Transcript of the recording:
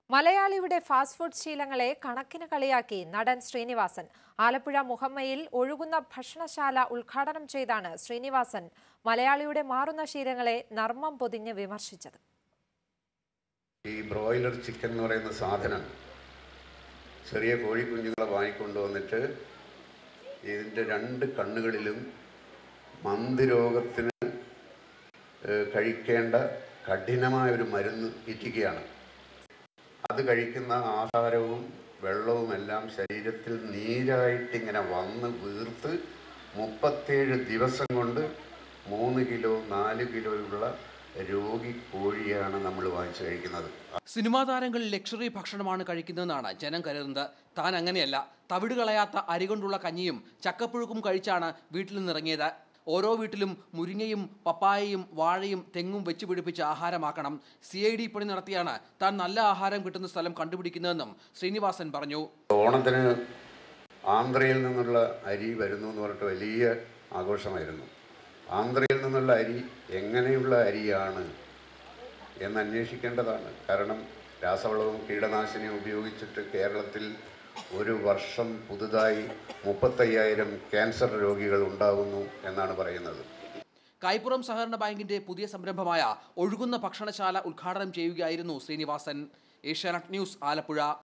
മലയാളിയുടെ fast food ശീലങ്ങളെ കണക്കിന് കളിയാക്കി നടൻ ശ്രീനിവാസൻ ആലപ്പുഴ മുഹമ്മയിൽ ഒഴുകുന്ന ഭക്ഷണശാല ഉദ്ഘാടനം ചെയ്താണ് ശ്രീനിവാസൻ മലയാളിയുടെ മാറുന്ന ശീലങ്ങളെ നർമ്മം പൊതിഞ്ഞ് വിമർശിച്ചത് ഈ ബ്രോയിലർ ചിക്കൻ എന്ന് പറയുന്ന സാധനം ചെറിയ കോഴിക്കുഞ്ഞുങ്ങളെ വാങ്ങിക്കൊണ്ടുവന്നിട്ട് ഇതിൻ്റെ രണ്ട് കണ്ണുകളിലും മന്ത് രോഗത്തിന് ഏഹ്, കഴിക്കേണ്ട കഠിനമായ ഒരു മരുന്ന് ഇറ്റിക്കുകയാണ് അത് കഴിക്കുന്ന ആഹാരവും വെള്ളവും എല്ലാം ശരീരത്തിൽ നീരായിട്ടിങ്ങനെ വന്ന് വീർത്ത് മുപ്പത്തേഴ് ദിവസം കൊണ്ട് മൂന്ന് കിലോ നാല് കിലോയുള്ള രോഗി കോഴിയാണ് നമ്മൾ വാങ്ങിച്ചു കഴിക്കുന്നത് സിനിമാ താരങ്ങൾ ലക്ഷറി ഭക്ഷണമാണ് കഴിക്കുന്നതെന്നാണ് ജനം കരുതുന്നത് താൻ അങ്ങനെയല്ല തവിട് കളയാത്ത അരി കൊണ്ടുള്ള കഞ്ഞിയും ചക്കപ്പുഴുക്കും കഴിച്ചാണ് വീട്ടിൽ നിന്നിറങ്ങിയത് ഓരോ വീട്ടിലും മുരിങ്ങയും പപ്പായയും വാഴയും തെങ്ങും വെച്ച് പിടിപ്പിച്ച് ആഹാരമാക്കണം സി ഐ ഡി പണി നടത്തിയാണ് താൻ നല്ല ആഹാരം കിട്ടുന്ന സ്ഥലം കണ്ടുപിടിക്കുന്നതെന്നും ശ്രീനിവാസൻ പറഞ്ഞു ഓണത്തിന് ആന്ധ്രയിൽ നിന്നുള്ള അരി വരുന്നു എന്ന് പറഞ്ഞിട്ട് വലിയ ആഘോഷമായിരുന്നു ആന്ധ്രയിൽ നിന്നുള്ള അരി എങ്ങനെയുള്ള അരിയാണ് എന്ന് അന്വേഷിക്കേണ്ടതാണ് കാരണം രാസവളവും കീടനാശിനിയും ഉപയോഗിച്ചിട്ട് കേരളത്തിൽ ഒരു വർഷം പുതുതായി മുപ്പത്തയ്യായിരം ക്യാൻസർ രോഗികൾ ഉണ്ടാകുന്നു എന്നാണ് പറയുന്നത് കായ്പുറം സഹകരണ ബാങ്കിന്റെ പുതിയ സംരംഭമായ ഒഴുകുന്ന ഭക്ഷണശാല ഉദ്ഘാടനം ചെയ്യുകയായിരുന്നു ശ്രീനിവാസൻ ഏഷ്യാനെറ്റ് ന്യൂസ് ആലപ്പുഴ